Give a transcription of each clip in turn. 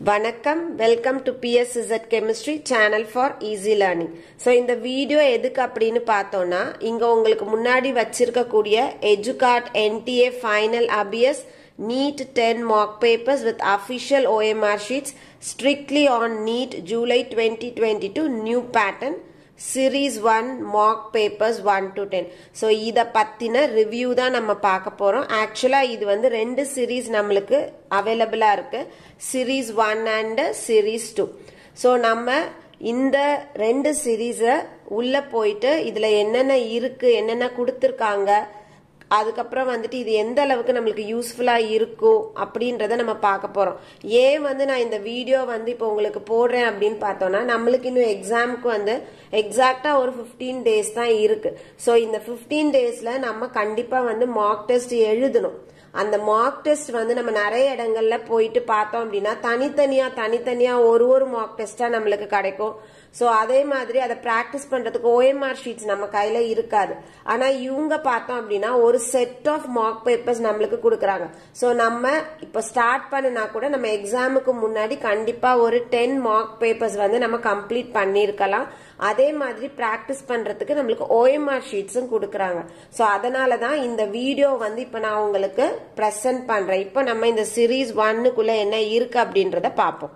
வணக்கம் welcome to BSZ chemistry channel for easy learning so இந்த video எதுக்கு அப்படின்னு பார்த்தோம்னா இங்கே உங்களுக்கு முன்னாடி வச்சிருக்கக்கூடிய Educart NTA final Abhyas NEET ten mark papers with official OMR sheets strictly on NEET July twenty twenty two new pattern series one mark papers one to ten so இதை பற்றின ரிவ்யூ தான் நம்ம பார்க்க போகிறோம் ஆக்சுவலாக இது வந்து ரெண்டு சீரீஸ் நம்மளுக்கு அவைலபிளாக இருக்குது series one and series two so நம்ம இந்த ரெண்டு சீரீஸை உள்ளே போயிட்டு இதில் என்னென்ன இருக்குது என்னென்ன கொடுத்துருக்காங்க அதுக்கப்புறம் வந்துட்டு இது எந்த அளவுக்கு நம்மளுக்கு யூஸ்ஃபுல்லாக இருக்கும் அப்படின்றத நம்ம பார்க்க போகிறோம் ஏன் வந்து நான் இந்த வீடியோ வந்து இப்போ உங்களுக்கு போடுறேன் அப்படின்னு பார்த்தோன்னா நம்மளுக்கு இன்னும் எக்ஸாமுக்கு வந்து எக்ஸாக்டாக ஒரு ஃபிஃப்டீன் டேஸ் தான் இருக்குது ஸோ இந்த ஃபிஃப்டீன் டேஸில் நம்ம கண்டிப்பாக வந்து மார்க் டெஸ்ட் எழுதணும் அந்த மார்க் டெஸ்ட் வந்து நம்ம நிறைய இடங்கள்ல போயிட்டு பார்த்தோம் அப்படின்னா தனித்தனியா தனித்தனியா ஒரு ஒரு மார்க் டெஸ்டா நம்மளுக்கு கிடைக்கும் ஸோ அதே மாதிரி அதை ப்ராக்டிஸ் பண்றதுக்கு ஓஎம்ஆர் ஷீட்ஸ் நம்ம கையில இருக்காது ஆனா இவங்க பார்த்தோம் அப்படின்னா ஒரு செட் ஆஃப் மார்க் பேப்பர்ஸ் நம்மளுக்கு கொடுக்குறாங்க ஸோ நம்ம இப்போ ஸ்டார்ட் பண்ணினா கூட நம்ம எக்ஸாமுக்கு முன்னாடி கண்டிப்பா ஒரு டென் மார்க் பேப்பர்ஸ் வந்து நம்ம கம்ப்ளீட் பண்ணியிருக்கலாம் அதே மாதிரி ப்ராக்டிஸ் பண்றதுக்கு நம்மளுக்கு ஓஎம்ஆர் ஷீட்ஸும் கொடுக்குறாங்க ஸோ அதனால தான் இந்த வீடியோ வந்து இப்போ நான் உங்களுக்கு ப்ரெசென்ட் பண்றேன் இப்போ நம்ம இந்த சீரீஸ் ஒன்னுக்குள்ள என்ன இருக்கு அப்படின்றத பார்ப்போம்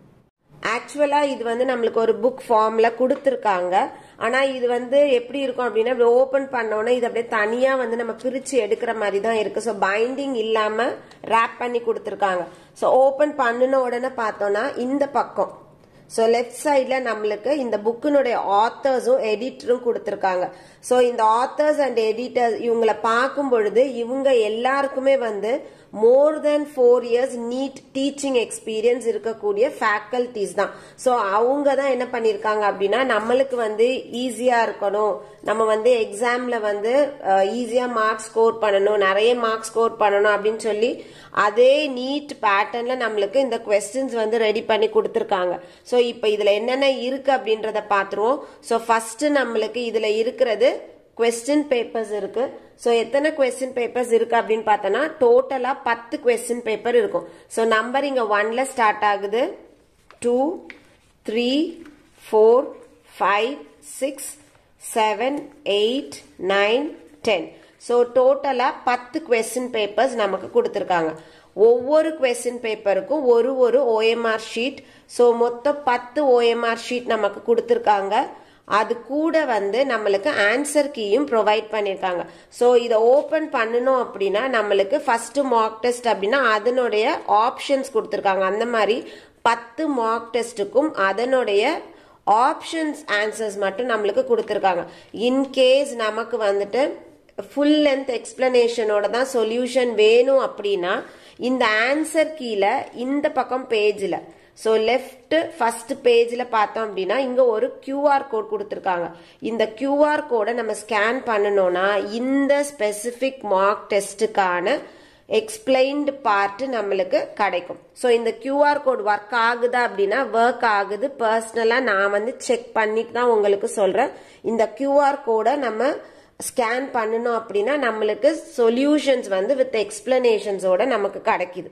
ஆக்சுவலா இது வந்து நம்மளுக்கு ஒரு புக் ஃபார்ம்ல கொடுத்துருக்காங்க ஆனா இது வந்து எப்படி இருக்கும் அப்படின்னா இப்படி ஓபன் பண்ணோன்னா இது அப்படியே தனியா வந்து நம்ம பிரிச்சு எடுக்கிற மாதிரி தான் இருக்கு ஸோ பைண்டிங் இல்லாம ரேப் பண்ணி கொடுத்துருக்காங்க ஸோ ஓபன் பண்ணின உடனே பார்த்தோம்னா இந்த பக்கம் ஸோ லெஃப்ட் சைடில் நம்மளுக்கு இந்த புக்கினுடைய ஆத்தர்ஸும் எடிட்டரும் கொடுத்துருக்காங்க ஸோ இந்த ஆத்தர்ஸ் அண்ட் எடிட்டர்ஸ் இவங்களை பார்க்கும் பொழுது இவங்க எல்லாருக்குமே வந்து more than four years NEET teaching experience இருக்கக்கூடிய ஃபேக்கல்டிஸ் தான் ஸோ அவங்க தான் என்ன பண்ணியிருக்காங்க அப்படின்னா நம்மளுக்கு வந்து ஈஸியாக இருக்கணும் நம்ம வந்து எக்ஸாமில் வந்து ஈஸியாக மார்க் ஸ்கோர் பண்ணணும் நிறைய மார்க் ஸ்கோர் பண்ணணும் அப்படின்னு சொல்லி அதே நீட் பேட்டர்னில் நம்மளுக்கு இந்த கொஸ்டின்ஸ் வந்து ரெடி பண்ணி கொடுத்துருக்காங்க ஸோ இப்போ இதில் என்னென்ன இருக்குது அப்படின்றத பார்த்துருவோம் ஸோ ஃபஸ்ட்டு நம்மளுக்கு இதில் இருக்கிறது கொஸ்டின் பேப்பர்ஸ் இருக்கு ஸோ எத்தனை கொஸ்டின் பேப்பர்ஸ் இருக்கு அப்படின்னு பார்த்தோன்னா டோட்டலா பத்து கொஸ்டின் பேப்பர் இருக்கும் ஸோ நம்பர் இங்க ஒன்ல ஸ்டார்ட் ஆகுது two three four five six seven eight nine ten so டோட்டலா பத்து கொஸ்டின் பேப்பர்ஸ் நமக்கு கொடுத்துருக்காங்க ஒவ்வொரு கொஸ்டின் பேப்பருக்கும் ஒரு ஒரு ஓஎம்ஆர் ஷீட் ஸோ மொத்தம் பத்து ஓஎம்ஆர் ஷீட் நமக்கு கொடுத்துருக்காங்க அது கூட வந்து நம்மளுக்கு ஆன்சர் கீயும் ப்ரொவைட் பண்ணியிருக்காங்க ஸோ இதை ஓப்பன் பண்ணணும் அப்படின்னா நம்மளுக்கு ஃபர்ஸ்ட் மார்க் டெஸ்ட் அப்படின்னா அதனுடைய ஆப்ஷன்ஸ் கொடுத்துருக்காங்க அந்த மாதிரி பத்து மார்க் டெஸ்ட்டுக்கும் அதனுடைய ஆப்ஷன்ஸ் ஆன்சர்ஸ் மட்டும் நம்மளுக்கு கொடுத்துருக்காங்க இன்கேஸ் நமக்கு வந்துட்டு ஃபுல் லென்த் எக்ஸ்பிளனேஷனோட தான் சொல்யூஷன் வேணும் அப்படின்னா இந்த ஆன்சர் கீழே இந்த பக்கம் பேஜில் ஸோ லெஃப்ட் ஃபர்ஸ்ட் பேஜில் பார்த்தோம் அப்படின்னா இங்கே ஒரு கியூஆர் கோட் கொடுத்துருக்காங்க இந்த கியூஆர் கோடை நம்ம ஸ்கேன் பண்ணணும்னா இந்த ஸ்பெசிஃபிக் மார்க் டெஸ்ட்டுக்கான எக்ஸ்பிளைன்டு பார்ட் நம்மளுக்கு கிடைக்கும் ஸோ இந்த கியூஆர் கோட் ஒர்க் ஆகுதா அப்படின்னா ஒர்க் ஆகுது பர்சனலாக நான் வந்து செக் பண்ணிட்டு தான் உங்களுக்கு சொல்கிறேன் இந்த கியூஆர் கோடை நம்ம ஸ்கேன் பண்ணணும் அப்படின்னா நம்மளுக்கு சொல்யூஷன்ஸ் வந்து வித் எக்ஸ்பிளனேஷன்ஸோட நமக்கு கிடைக்குது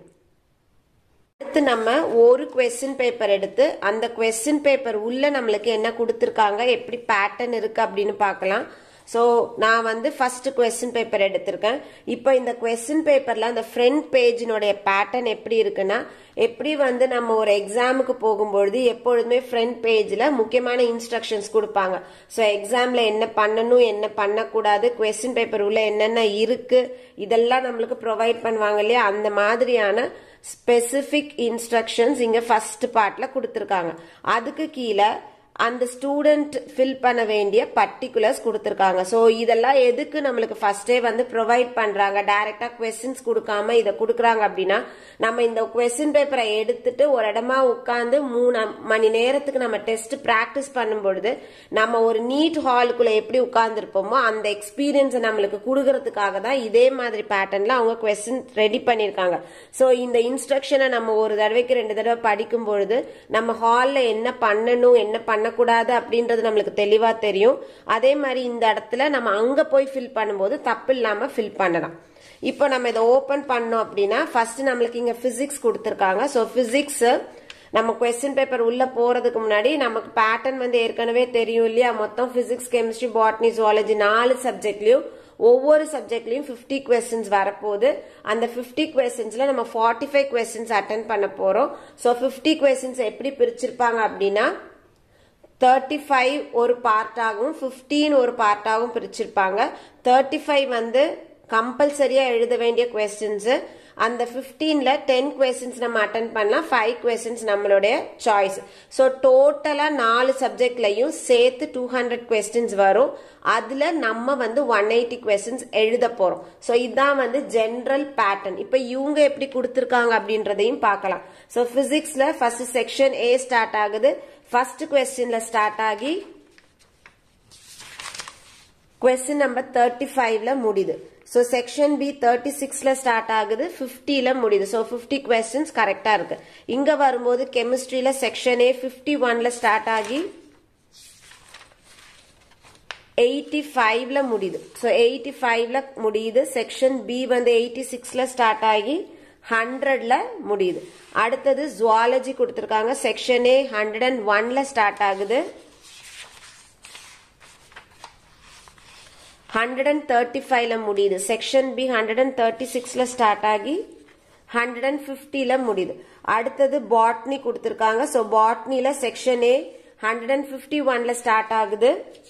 அடுத்து நம்ம ஒரு கொஸ்டின் பேப்பர் எடுத்து அந்த கொஸ்டின் பேப்பர் உள்ள நம்மளுக்கு என்ன கொடுத்துருக்காங்க எப்படி பேட்டர்ன் இருக்கு அப்படின்னு பார்க்கலாம் ஸோ நான் வந்து ஃபர்ஸ்ட் கொஸ்டின் பேப்பர் எடுத்திருக்கேன் இப்போ இந்த கொஸ்டின் பேப்பர்ல அந்த ஃப்ரண்ட் பேஜினுடைய பேட்டர்ன் எப்படி இருக்குன்னா எப்படி வந்து நம்ம ஒரு எக்ஸாமுக்கு போகும்பொழுது எப்பொழுதுமே ஃப்ரண்ட் பேஜில் முக்கியமான இன்ஸ்ட்ரக்ஷன்ஸ் கொடுப்பாங்க ஸோ எக்ஸாமில் என்ன பண்ணணும் என்ன பண்ணக்கூடாது கொஸ்டின் பேப்பர் உள்ள என்னென்ன இருக்கு இதெல்லாம் நம்மளுக்கு ப்ரொவைட் பண்ணுவாங்க இல்லையா அந்த மாதிரியான ஸ்பெசிஃபிக் இன்ஸ்ட்ரக்ஷன்ஸ் இங்கே ஃபர்ஸ்ட் பார்ட்டில் கொடுத்துருக்காங்க அதுக்கு கீழே அந்த ஸ்டூடெண்ட் ஃபில் பண்ண வேண்டிய பர்டிகுலர்ஸ் கொடுத்துருக்காங்க ஸோ இதெல்லாம் எதுக்கு நம்மளுக்கு ஃபர்ஸ்டே வந்து ப்ரொவைட் பண்ணுறாங்க டைரக்டா கொஸ்டின்ஸ் கொடுக்காம இதை கொடுக்குறாங்க அப்படின்னா நம்ம இந்த கொஸ்டின் பேப்பரை எடுத்துட்டு ஒரு இடமா உட்காந்து மூணு மணி நேரத்துக்கு நம்ம டெஸ்ட் ப்ராக்டிஸ் பண்ணும் பொழுது நம்ம ஒரு நீட் ஹாலுக்குள்ள எப்படி உட்கார்ந்துருப்போமோ அந்த எக்ஸ்பீரியன்ஸை நம்மளுக்கு கொடுக்கறதுக்காக தான் இதே மாதிரி பேட்டர்ன்ல அவங்க கொஸ்டின் ரெடி பண்ணியிருக்காங்க ஸோ இந்த இன்ஸ்ட்ரக்ஷனை நம்ம ஒரு தடவைக்கு ரெண்டு தடவை படிக்கும் பொழுது நம்ம ஹாலில் என்ன பண்ணணும் என்ன பண்ண பண்ணக்கூடாது அப்படின்றது நம்மளுக்கு தெளிவா தெரியும் அதே மாதிரி இந்த இடத்துல நம்ம அங்க போய் ஃபில் பண்ணும்போது தப்பு இல்லாம ஃபில் பண்ணலாம் இப்போ நம்ம இதை ஓபன் பண்ணோம் அப்படின்னா ஃபர்ஸ்ட் நம்மளுக்கு இங்க பிசிக்ஸ் கொடுத்துருக்காங்க ஸோ பிசிக்ஸ் நம்ம கொஸ்டின் பேப்பர் உள்ள போறதுக்கு முன்னாடி நமக்கு பேட்டர்ன் வந்து ஏற்கனவே தெரியும் இல்லையா மொத்தம் பிசிக்ஸ் கெமிஸ்ட்ரி பாட்னி ஜுவாலஜி நாலு சப்ஜெக்ட்லயும் ஒவ்வொரு சப்ஜெக்ட்லயும் 50 கொஸ்டின்ஸ் வரப்போகுது அந்த 50 கொஸ்டின்ஸ்ல நம்ம 45 ஃபைவ் கொஸ்டின்ஸ் அட்டன் பண்ண போறோம் ஸோ 50 கொஸ்டின்ஸ் எப்படி பிரிச்சிருப்பாங்க அப்படின்னா தேர்ட்டி ஃபைவ் ஒரு பார்ட்டாகவும் ஃபிஃப்டீன் ஒரு பார்ட்டாகவும் பிரிச்சிருப்பாங்க தேர்ட்டி ஃபைவ் வந்து கம்பல்சரியா எழுத வேண்டிய கொஸ்டின்ஸ் அந்த ஃபிஃப்டீன்ல டென் கொஸ்டின்ஸ் நம்ம அட்டன் பண்ணலாம் ஃபைவ் கொஸ்டின்ஸ் நம்மளுடைய சாய்ஸ் ஸோ டோட்டலா நாலு சப்ஜெக்ட்லையும் சேர்த்து டூ ஹண்ட்ரட் கொஸ்டின்ஸ் வரும் அதுல நம்ம வந்து ஒன் எயிட்டி கொஸ்டின்ஸ் எழுத போறோம் ஸோ இதுதான் வந்து ஜென்ரல் பேட்டர்ன் இப்போ இவங்க எப்படி கொடுத்துருக்காங்க அப்படின்றதையும் பார்க்கலாம் ஸோ பிசிக்ஸ்ல ஃபர்ஸ்ட் செக்ஷன் ஏ ஸ்டார்ட் ஆகுது ஃபர்ஸ்ட் கொஸ்டின்ல ஸ்டார்ட் ஆகி கொஸ்டின் நம்பர் தேர்ட்டி ஃபைவ்ல முடியுது ஸோ செக்ஷன் பி தேர்ட்டி சிக்ஸ்ல ஸ்டார்ட் ஆகுது ஃபிஃப்டில முடியுது ஸோ ஃபிஃப்டி கொஸ்டின்ஸ் கரெக்டா இருக்கு இங்க வரும்போது கெமிஸ்ட்ரியில செக்ஷன் ஏ ஃபிஃப்டி ஒன்ல ஸ்டார்ட் ஆகி எயிட்டி ஃபைவ்ல முடியுது ஸோ எயிட்டி ஃபைவ்ல முடியுது செக்ஷன் பி வந்து எயிட்டி சிக்ஸ்ல ஸ்டார்ட் ஆகி ஹண்ட்ரட்ல முடியுது அடுத்தது ஜுவாலஜி கொடுத்துருக்காங்க செக்ஷன் ஏ ஹண்ட்ரட் அண்ட் ஒன்ல ஸ்டார்ட் ஆகுது ஹண்ட்ரட் அண்ட் தேர்ட்டி ஃபைவ்ல முடியுது section B hundred and thirty சிக்ஸ்ல ஸ்டார்ட் ஆகி ஹண்ட்ரட் அண்ட் ஃபிஃப்டில முடியுது அடுத்தது பாட்னி கொடுத்துருக்காங்க ஸோ பாட்னில section A hundred and fifty ஒன்ல ஸ்டார்ட் ஆகுது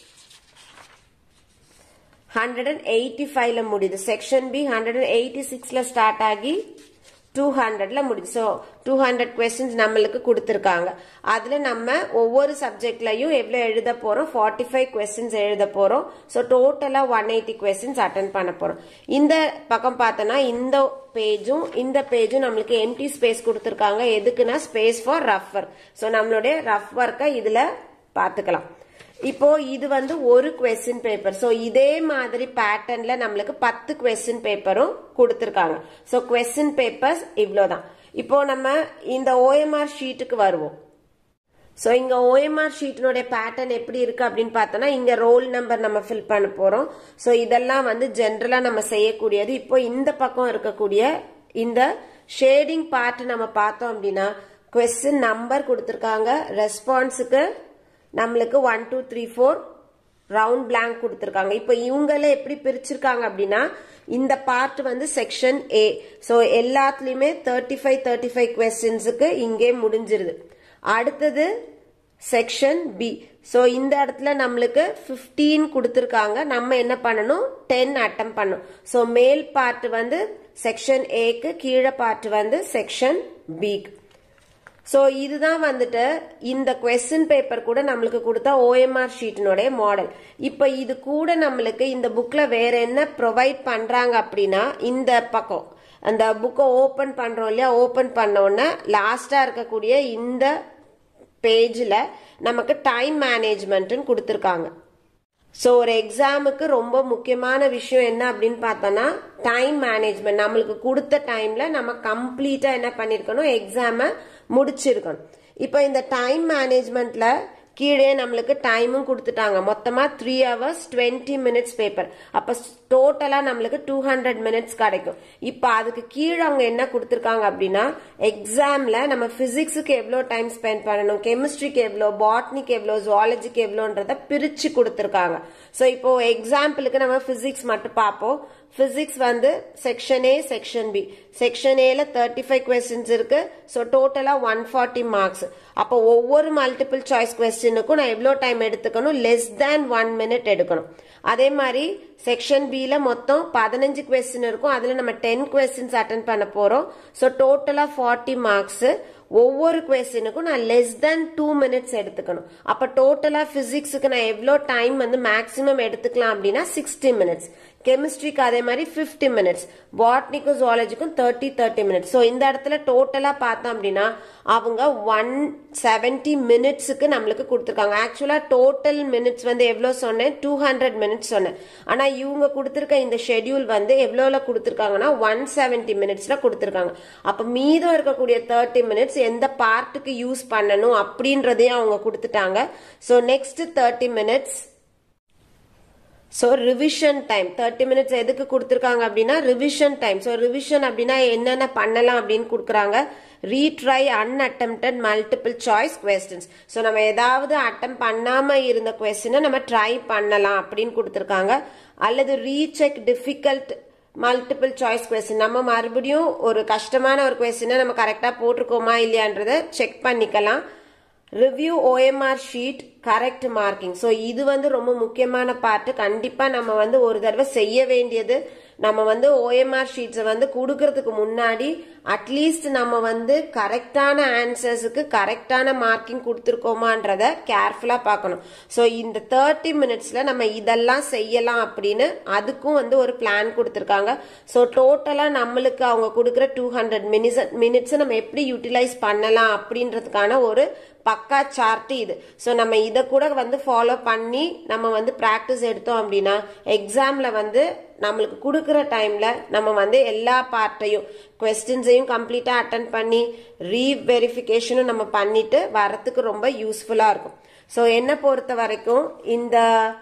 ஹண்ட்ரட் அண்ட் எயிட்டி ஃபைவ்ல முடியுது section B hundred and eighty சிக்ஸ்ல ஸ்டார்ட் ஆகி டூ ஹண்ட்ரட்ல முடியுது ஸோ டூ ஹண்ட்ரட் கொஸ்டின்ஸ் நம்மளுக்கு கொடுத்துருக்காங்க அதுல நம்ம ஒவ்வொரு சப்ஜெக்ட்லயும் எவ்வளோ எழுத போறோம் ஃபார்ட்டி ஃபைவ் கொஸ்டின்ஸ் எழுத போறோம் ஸோ டோட்டலா ஒன் எயிட்டி கொஸ்டின்ஸ் அட்டன் பண்ண போறோம் இந்த பக்கம் பார்த்தோன்னா இந்த பேஜும் இந்த பேஜும் நம்மளுக்கு எம்டி ஸ்பேஸ் கொடுத்துருக்காங்க எதுக்குன்னா space for rough work so நம்மளுடைய ரஃப் ஒர்க்கை இதுல பார்த்துக்கலாம் இப்போ இது வந்து ஒரு கொஸ்டின் பேப்பர் ஸோ இதே மாதிரி பேட்டர்ன்ல நம்மளுக்கு பத்து கொஸ்டின் பேப்பரும் கொடுத்துருக்காங்க ஸோ கொஸ்டின் பேப்பர்ஸ் இவ்வளோதான் இப்போ நம்ம இந்த ஓஎம்ஆர் ஷீட்டுக்கு வருவோம் ஸோ இங்க ஓஎம்ஆர் ஷீட்டினுடைய பேட்டர்ன் எப்படி இருக்கு அப்படின்னு பார்த்தோம்னா இங்க ரோல் நம்பர் நம்ம ஃபில் பண்ண போறோம் ஸோ இதெல்லாம் வந்து ஜென்ரலா நம்ம செய்யக்கூடியது இப்போ இந்த பக்கம் இருக்கக்கூடிய இந்த ஷேடிங் பார்ட் நம்ம பார்த்தோம் அப்படின்னா கொஸ்டின் நம்பர் கொடுத்துருக்காங்க ரெஸ்பான்ஸுக்கு நம்மளுக்கு one two three four round blank கொடுத்துருக்காங்க இப்போ இவங்கள எப்படி பிரிச்சிருக்காங்க அப்படின்னா இந்த பார்ட் வந்து செக்ஷன் ஏ ஸோ எல்லாத்துலயுமே தேர்ட்டி ஃபைவ் தேர்ட்டி ஃபைவ் கொஸ்டின்ஸுக்கு இங்கே முடிஞ்சிருது அடுத்தது செக்ஷன் பி ஸோ இந்த இடத்துல நம்மளுக்கு ஃபிஃப்டீன் கொடுத்துருக்காங்க நம்ம என்ன பண்ணணும் டென் அட்டம் பண்ணணும் ஸோ மேல் பார்ட் வந்து செக்ஷன் ஏக்கு கீழே பார்ட் வந்து செக்ஷன் பிக்கு ஸோ இதுதான் வந்துட்டு இந்த கொஸ்டின் பேப்பர் கூட நம்மளுக்கு கொடுத்த ஓஎம்ஆர் ஷீட்டினுடைய மாடல் இப்போ இது கூட நம்மளுக்கு இந்த புக்ல வேற என்ன ப்ரொவைட் பண்றாங்க அப்படின்னா இந்த பக்கம் அந்த புக்கை ஓப்பன் பண்றோம் இல்லையா ஓப்பன் பண்ண உடனே லாஸ்டா இருக்கக்கூடிய இந்த பேஜில் நமக்கு டைம் மேனேஜ்மெண்ட்னு கொடுத்துருக்காங்க ஸோ ஒரு எக்ஸாமுக்கு ரொம்ப முக்கியமான விஷயம் என்ன அப்படின்னு பார்த்தோன்னா டைம் மேனேஜ்மெண்ட் நம்மளுக்கு கொடுத்த டைம்ல நம்ம கம்ப்ளீட்டா என்ன பண்ணிருக்கணும் எக்ஸாமை முடிச்சிருக்கணும் இப்போ இந்த டைம் மேனேஜ்மெண்ட்ல கீழே நம்மளுக்கு டைமும் கொடுத்துட்டாங்க மொத்தமா three hours twenty minutes paper அப்ப டோட்டலா நம்மளுக்கு டூ ஹண்ட்ரட் மினிட்ஸ் கிடைக்கும் இப்ப அதுக்கு கீழே அவங்க என்ன கொடுத்துருக்காங்க அப்படின்னா எக்ஸாம்ல நம்ம பிசிக்ஸுக்கு எவ்வளோ டைம் ஸ்பெண்ட் பண்ணணும் கெமிஸ்ட்ரிக்கு எவ்வளோ பாட்னிக்கு எவ்வளோ ஜுவாலஜிக்கு எவ்வளோன்றத பிரிச்சு கொடுத்துருக்காங்க ஸோ இப்போ எக்ஸாம்பிளுக்கு நம்ம பிசிக்ஸ் மட்டும் பார்ப்போம் பிசிக்ஸ் வந்து section A section B section ஏல தேர்ட்டி ஃபைவ் கொஸ்டின்ஸ் இருக்கு ஸோ டோட்டலா ஒன் ஃபார்ட்டி மார்க்ஸ் அப்போ ஒவ்வொரு மல்டிபிள் சாய்ஸ் கொஸ்டினுக்கும் நான் எவ்வளோ டைம் எடுத்துக்கணும் லெஸ் தேன் ஒன் மினிட் எடுக்கணும் அதே மாதிரி செக்ஷன் பில மொத்தம் பதினஞ்சு கொஸ்டின் இருக்கும் அதுல நம்ம டென் கொஸ்டின்ஸ் அட்டன் பண்ண போறோம் ஸோ டோட்டலா ஃபார்ட்டி மார்க்ஸ் ஒவ்வொரு கொஸ்டினுக்கும் நான் லெஸ் தென் டூ மினிட்ஸ் எடுத்துக்கணும் அப்ப டோட்டலா பிசிக்ஸுக்கு நான் எவ்வளோ டைம் வந்து மேக்ஸிமம் எடுத்துக்கலாம் அப்படின்னா சிக்ஸ்டி மினிட்ஸ் கெமிஸ்ட்ரிக்கு அதே மாதிரி ஃபிஃப்டி மினிட்ஸ் பாட்னிக்கும் ஜுவாலஜிக்கும் தேர்ட்டி தேர்ட்டி மினிட்ஸ் ஸோ இந்த இடத்துல டோட்டலாக பார்த்தோம் அப்படின்னா அவங்க ஒன் செவன்டி மினிட்ஸுக்கு நம்மளுக்கு கொடுத்துருக்காங்க ஆக்சுவலாக டோட்டல் மினிட்ஸ் வந்து எவ்வளோ சொன்னேன் டூ ஹண்ட்ரட் மினிட்ஸ் சொன்னேன் ஆனால் இவங்க கொடுத்துருக்க இந்த ஷெட்யூல் வந்து எவ்வளோல கொடுத்துருக்காங்கன்னா ஒன் செவன்டி மினிட்ஸில் கொடுத்துருக்காங்க அப்போ மீதம் இருக்கக்கூடிய தேர்ட்டி மினிட்ஸ் எந்த பார்ட்டுக்கு யூஸ் பண்ணணும் அப்படின்றதையும் அவங்க கொடுத்துட்டாங்க so next thirty minutes so revision time thirty minutes எதுக்கு கொடுத்துருக்காங்க அப்படின்னா ரிவிஷன் டைம் ஸோ ரிவிஷன் அப்படின்னா என்னென்ன பண்ணலாம் அப்படின்னு கொடுக்குறாங்க retry unattempted multiple choice questions so நம்ம ஏதாவது அட்டம் பண்ணாம இருந்த கொஸ்டினை நம்ம ட்ரை பண்ணலாம் அப்படின்னு கொடுத்துருக்காங்க அல்லது recheck difficult multiple choice question நம்ம மறுபடியும் ஒரு கஷ்டமான ஒரு கொஸ்டினை நம்ம கரெக்டாக போட்டிருக்கோமா இல்லையான்றதை செக் பண்ணிக்கலாம் review OMR sheet correct marking so இது வந்து ரொம்ப முக்கியமான பார்ட்டு கண்டிப்பாக நம்ம வந்து ஒரு தடவை செய்ய வேண்டியது நம்ம வந்து ஓஎம்ஆர் ஷீட்ஸை வந்து கொடுக்கறதுக்கு முன்னாடி அட்லீஸ்ட் நம்ம வந்து கரெக்டான ஆன்சர்ஸுக்கு கரெக்டான மார்க்கிங் கொடுத்துருக்கோமான்றத கேர்ஃபுல்லாக பார்க்கணும் ஸோ இந்த தேர்ட்டி மினிட்ஸில் நம்ம இதெல்லாம் செய்யலாம் அப்படின்னு அதுக்கும் வந்து ஒரு பிளான் கொடுத்துருக்காங்க ஸோ டோட்டலாக நம்மளுக்கு அவங்க கொடுக்குற டூ ஹண்ட்ரட் மினிட்ஸ் மினிட்ஸை நம்ம எப்படி யூட்டிலைஸ் பண்ணலாம் அப்படின்றதுக்கான ஒரு பக்கா சார்ட் இது ஸோ நம்ம இதை கூட வந்து ஃபாலோ பண்ணி நம்ம வந்து ப்ராக்டிஸ் எடுத்தோம் அப்படின்னா எக்ஸாமில் வந்து நம்மளுக்கு கொடுக்குற டைமில் நம்ம வந்து எல்லா பார்ட்டையும் கொஸ்டின்ஸையும் கம்ப்ளீட்டாக அட்டன் பண்ணி ரீவெரிஃபிகேஷனும் நம்ம பண்ணிட்டு வரத்துக்கு ரொம்ப யூஸ்ஃபுல்லாக இருக்கும் ஸோ என்னை பொறுத்த வரைக்கும் இந்த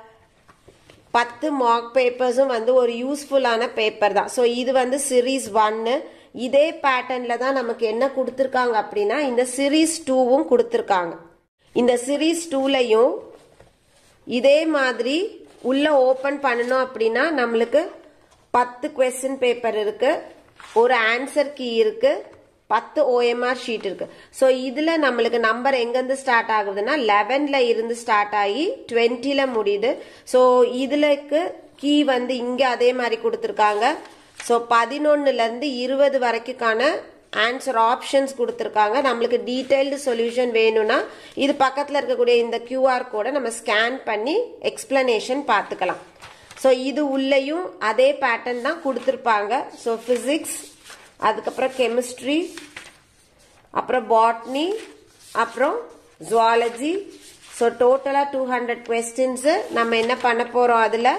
பத்து மார்க் பேப்பர்ஸும் வந்து ஒரு யூஸ்ஃபுல்லான பேப்பர் தான் ஸோ இது வந்து சீரீஸ் ஒன்னு இதே பேட்டர்ன்ல தான் நமக்கு என்ன கொடுத்துருக்காங்க அப்படின்னா இந்த சீரீஸ் டூவும் கொடுத்துருக்காங்க இந்த சீரீஸ் டூலையும் இதே மாதிரி உள்ள ஓபன் பண்ணணும் அப்படின்னா நம்மளுக்கு பத்து கொஸ்டின் பேப்பர் இருக்கு ஒரு ஆன்சர் கீ இருக்கு பத்து ஓஎம்ஆர் ஷீட் இருக்கு ஸோ இதுல நம்மளுக்கு நம்பர் எங்கேருந்து ஸ்டார்ட் ஆகுதுன்னா லெவன்ல இருந்து ஸ்டார்ட் ஆகி டுவெண்ட்டில முடியுது ஸோ இதுலக்கு கீ வந்து இங்க அதே மாதிரி கொடுத்துருக்காங்க ஸோ பதினொன்னுல இருந்து இருபது வரைக்குக்கான ஆன்சர் ஆப்ஷன்ஸ் கொடுத்துருக்காங்க நம்மளுக்கு டீடைல்டு சொல்யூஷன் வேணும்னா இது பக்கத்தில் இருக்கக்கூடிய இந்த கியூஆர் கோடை நம்ம ஸ்கேன் பண்ணி எக்ஸ்பிளனேஷன் பார்த்துக்கலாம் ஸோ இது உள்ளேயும் அதே பேட்டர்ன் தான் கொடுத்துருப்பாங்க ஸோ ஃபிசிக்ஸ் அதுக்கப்புறம் கெமிஸ்ட்ரி அப்புறம் பாட்னி அப்புறம் ஜுவாலஜி ஸோ டோட்டலாக டூ ஹண்ட்ரட் கொஸ்டின்ஸு நம்ம என்ன பண்ண போகிறோம் அதில்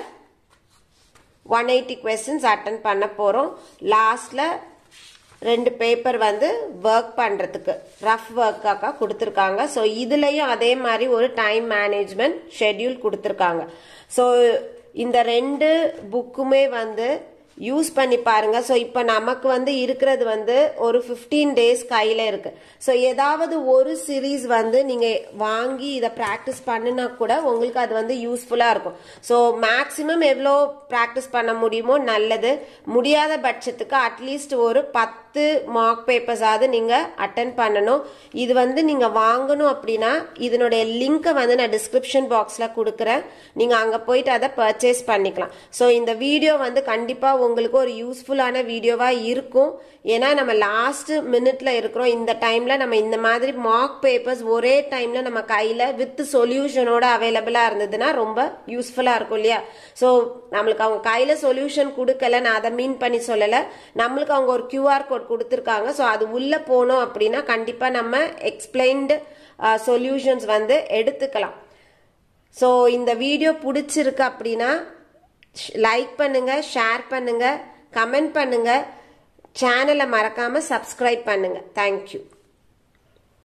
ஒன் எயிட்டி கொஸ்டின்ஸ் அட்டன் பண்ண போகிறோம் லாஸ்டில் ரெண்டு பேப்பர் வந்து ஒர்க் பண்ணுறதுக்கு ரஃப் ஒர்க்காக கொடுத்துருக்காங்க ஸோ இதுலேயும் அதே மாதிரி ஒரு டைம் மேனேஜ்மெண்ட் ஷெட்யூல் கொடுத்துருக்காங்க ஸோ இந்த ரெண்டு புக்குமே வந்து யூஸ் பண்ணி பாருங்க ஸோ இப்போ நமக்கு வந்து இருக்கிறது வந்து ஒரு ஃபிஃப்டீன் டேஸ் கையில் இருக்கு ஸோ ஏதாவது ஒரு சீரீஸ் வந்து நீங்கள் வாங்கி இதை ப்ராக்டிஸ் பண்ணினா கூட உங்களுக்கு அது வந்து யூஸ்ஃபுல்லாக இருக்கும் ஸோ மேக்ஸிமம் எவ்வளோ ப்ராக்டிஸ் பண்ண முடியுமோ நல்லது முடியாத பட்சத்துக்கு அட்லீஸ்ட் ஒரு பத்து மார்க் பேப்பர்ஸாவது நீங்கள் அட்டன் பண்ணணும் இது வந்து நீங்கள் வாங்கணும் அப்படின்னா இதனுடைய லிங்க்கை வந்து நான் டிஸ்கிரிப்ஷன் பாக்ஸில் கொடுக்குறேன் நீங்கள் அங்கே போயிட்டு அதை பர்ச்சேஸ் பண்ணிக்கலாம் ஸோ இந்த வீடியோ வந்து கண்டிப்பாக உங்களுக்கு ஒரு யூஸ்ஃபுல்லான வீடியோவாக இருக்கும் ஏன்னா நம்ம லாஸ்ட் மினிட்ல இருக்கிறோம் இந்த டைம்ல நம்ம இந்த மாதிரி மார்க் பேப்பர்ஸ் ஒரே டைம்ல நம்ம கையில வித் சொல்யூஷனோட அவைலபிளா இருந்ததுன்னா ரொம்ப யூஸ்ஃபுல்லா இருக்கும் இல்லையா ஸோ நம்மளுக்கு அவங்க கையில சொல்யூஷன் கொடுக்கல நான் அதை மீன் பண்ணி சொல்லல நம்மளுக்கு அவங்க ஒரு கியூஆர் கோட் கொடுத்துருக்காங்க ஸோ அது உள்ள போனோம் அப்படின்னா கண்டிப்பா நம்ம எக்ஸ்பிளைன்டு சொல்யூஷன்ஸ் வந்து எடுத்துக்கலாம் ஸோ இந்த வீடியோ பிடிச்சிருக்கு அப்படின்னா லைக் பண்ணுங்க ஷேர் பண்ணுங்க கமெண்ட் பண்ணுங்க சேனலை மறக்காம சப்ஸ்கிரைப் பண்ணுங்க தேங்க்யூ